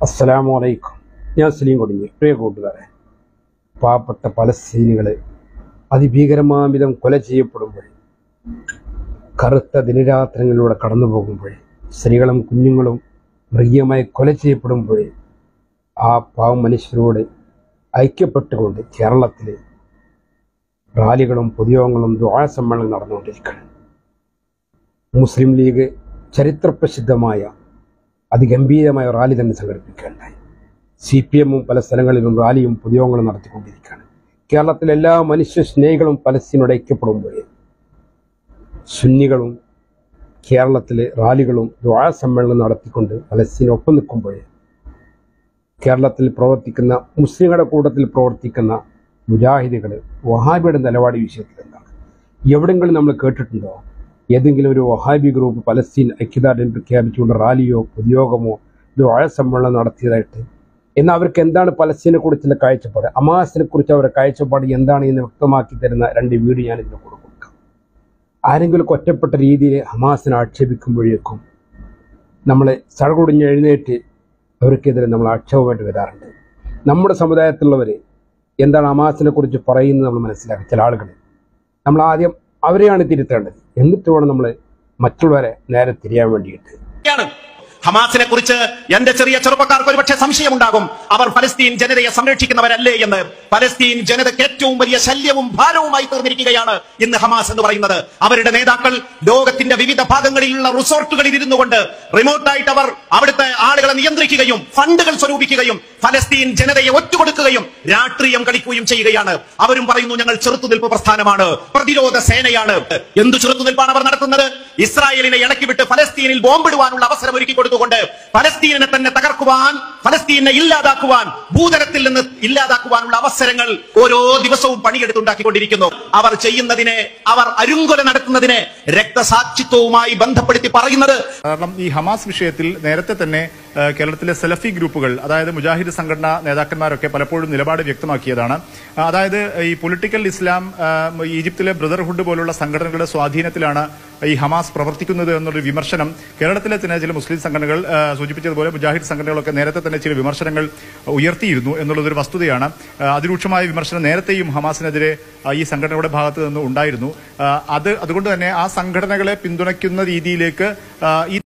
അസ്സലാമു അലൈക്കും ഞാൻ സലീം കൊടിഞ്ഞി പ്രിയ കൂട്ടുകാരെ പാവപ്പെട്ട പലസ്തീനികൾ അതിഭീകരമാവിധം കൊല ചെയ്യപ്പെടുമ്പോൾ കറുത്ത ദിനരാത്രങ്ങളിലൂടെ കടന്നു പോകുമ്പോൾ സ്ത്രീകളും കുഞ്ഞുങ്ങളും മൃഗീയമായി കൊല ചെയ്യപ്പെടുമ്പോൾ ആ പാവം മനുഷ്യരോട് ഐക്യപ്പെട്ടുകൊണ്ട് കേരളത്തിൽ റാലികളും പൊതുയോഗങ്ങളും ദ്വാര സമ്മേളനം നടന്നുകൊണ്ടിരിക്കുകയാണ് മുസ്ലിം ലീഗ് ചരിത്രപ്രസിദ്ധമായ അതിഗംഭീരമായ റാലി തന്നെ സംഘടിപ്പിക്കുകയുണ്ടായി സി പി എമ്മും പല സ്ഥലങ്ങളിലും റാലിയും പൊതുയോഗങ്ങളും നടത്തിക്കൊണ്ടിരിക്കുകയാണ് കേരളത്തിലെ എല്ലാ മനുഷ്യ സ്നേഹികളും പലസ്തീനോട് ഐക്യപ്പെടുമ്പോൾ സുന്നികളും കേരളത്തിലെ റാലികളും ദ്വാര സമ്മേളനം നടത്തിക്കൊണ്ട് പലസ്തീനെ ഒപ്പം നിൽക്കുമ്പോൾ കേരളത്തിൽ പ്രവർത്തിക്കുന്ന മുസ്ലിങ്ങളുടെ കൂട്ടത്തിൽ പ്രവർത്തിക്കുന്ന മുജാഹിദുകൾ വഹാബിയുടെ നിലപാട് ഈ വിഷയത്തിൽ എന്താണ് എവിടെങ്കിലും നമ്മൾ കേട്ടിട്ടുണ്ടോ ഏതെങ്കിലും ഒരു വഹാബി ഗ്രൂപ്പ് പലസ്തീൻ ഐക്യദാർഢ്യം പ്രഖ്യാപിച്ചുകൊണ്ട് റാലിയോ പൊതുയോഗമോ ദ്വാര സമ്മേളനം നടത്തിയതായിട്ട് എന്നാൽ അവർക്ക് എന്താണ് പലസ്തീനെ കുറിച്ചുള്ള കാഴ്ചപ്പാട് അമാസിനെ കുറിച്ച് അവരുടെ കാഴ്ചപ്പാട് എന്താണ് എന്ന് വ്യക്തമാക്കി തരുന്ന രണ്ട് വീഡിയോ ഞാൻ ഇതിന് കൂടെ കൊടുക്കാം ആരെങ്കിലും ഒറ്റപ്പെട്ട രീതിയിൽ ഹമാസിനെ ആക്ഷേപിക്കുമ്പോഴേക്കും നമ്മൾ സടകുടിഞ്ഞ് എഴുന്നേറ്റ് അവർക്കെതിരെ നമ്മൾ ആക്ഷേപമായിട്ട് വരാറുണ്ട് നമ്മുടെ സമുദായത്തിലുള്ളവർ എന്താണ് ഹമാസിനെ കുറിച്ച് പറയുന്നത് നമ്മൾ മനസ്സിലാക്കുക ചില ആളുകൾ നമ്മൾ ആദ്യം അവരെയാണ് തിരുത്തേണ്ടത് എന്നിട്ട് വേണം നമ്മൾ മറ്റുള്ളവരെ നേരെ തിരിയാൻ വേണ്ടിയിട്ട് ാണ് ഹമാസിനെ കുറിച്ച് എന്റെ ചെറിയ ചെറുപ്പക്കാർക്ക് ഒരുപക്ഷെ സംശയമുണ്ടാകും അവർ ഫലസ്തീൻ ജനതയെ സംരക്ഷിക്കുന്നവരല്ലേ എന്ന് ഫലസ്തീൻ ജനതയ്ക്ക് ഏറ്റവും വലിയ ശല്യവും ഭാരവുമായി തീർന്നിരിക്കുകയാണ് ഇന്ന് ഹമാസ് എന്ന് പറയുന്നത് അവരുടെ നേതാക്കൾ ലോകത്തിന്റെ വിവിധ ഭാഗങ്ങളിലുള്ള റിസോർട്ടുകളിൽ ഇരുന്നു കൊണ്ട് റിമോട്ടായിട്ട് അവർ അവിടുത്തെ ആളുകളെ നിയന്ത്രിക്കുകയും ഫണ്ടുകൾ സ്വരൂപിക്കുകയും ഫലസ്തീൻ ജനതയെ ഒറ്റുകൊടുക്കുകയും രാഷ്ട്രീയം കളിക്കുകയും ചെയ്യുകയാണ് അവരും പറയുന്നു ഞങ്ങൾ ചെറുത്തുനിൽപ്പ് പ്രസ്ഥാനമാണ് പ്രതിരോധ സേനയാണ് എന്തു ചെറുത്തുനിൽപ്പാണ് അവർ നടത്തുന്നത് ഇസ്രായേലിനെ ഇളക്കിവിട്ട് ഫലസ്തീനിൽ ബോംബിടുവാനുള്ള അവസരം ഒരുക്കി കൊടുത്തുകൊണ്ട് ഫലസ്തീനെ തന്നെ തകർക്കുവാൻ ഫലസ്തീനെ ഇല്ലാതാക്കുവാൻ ഭൂതലത്തിൽ നിന്ന് ഇല്ലാതാക്കുവാനുള്ള അവസരങ്ങൾ ഓരോ ദിവസവും പണിയെടുത്തുണ്ടാക്കിക്കൊണ്ടിരിക്കുന്നു അവർ ചെയ്യുന്നതിനെ അവർ അരുങ്കൊല നടത്തുന്നതിനെ രക്തസാക്ഷിത്വവുമായി ബന്ധപ്പെടുത്തി പറയുന്നത് കാരണം ഈ ഹമാസ് വിഷയത്തിൽ നേരത്തെ തന്നെ ആ, കേരളത്തിലെ സെലഫി ഗ്രൂപ്പുകൾ അതായത് മുജാഹിദ് സംഘടനാ നേതാക്കന്മാരൊക്കെ പലപ്പോഴും നിലപാട് വ്യക്തമാക്കിയതാണ് ആ, അതായത് ഈ പൊളിറ്റിക്കൽ ഇസ്ലാം ആ, ഈജിപ്തിലെ ബ്രദർഹുഡ് പോലുള്ള സംഘടനകളുടെ സ്വാധീനത്തിലാണ് ഈ ഹമാസ് പ്രവർത്തിക്കുന്നത് എന്നൊരു വിമർശനം കേരളത്തിലെ തന്നെ ചില മുസ്ലിം സംഘടനകൾ ആ, സൂചിപ്പിച്ചതുപോലെ മുജാഹിദ് സംഘടനകളൊക്കെ നേരത്തെ തന്നെ ചില വിമർശനങ്ങൾ ഉയർത്തിയിരുന്നു എന്നുള്ളതൊരു വസ്തുതയാണ് ആ, അതിരൂക്ഷമായ വിമർശനം നേരത്തെയും ഹമാസിനെതിരെ ആ, ഈ സംഘടനയുടെ ഭാഗത്ത് നിന്ന് ഉണ്ടായിരുന്നു ആ, അത് അതുകൊണ്ട് തന്നെ ആ സംഘടനകളെ പിന്തുണയ്ക്കുന്ന രീതിയിലേക്ക് ആ, ഈ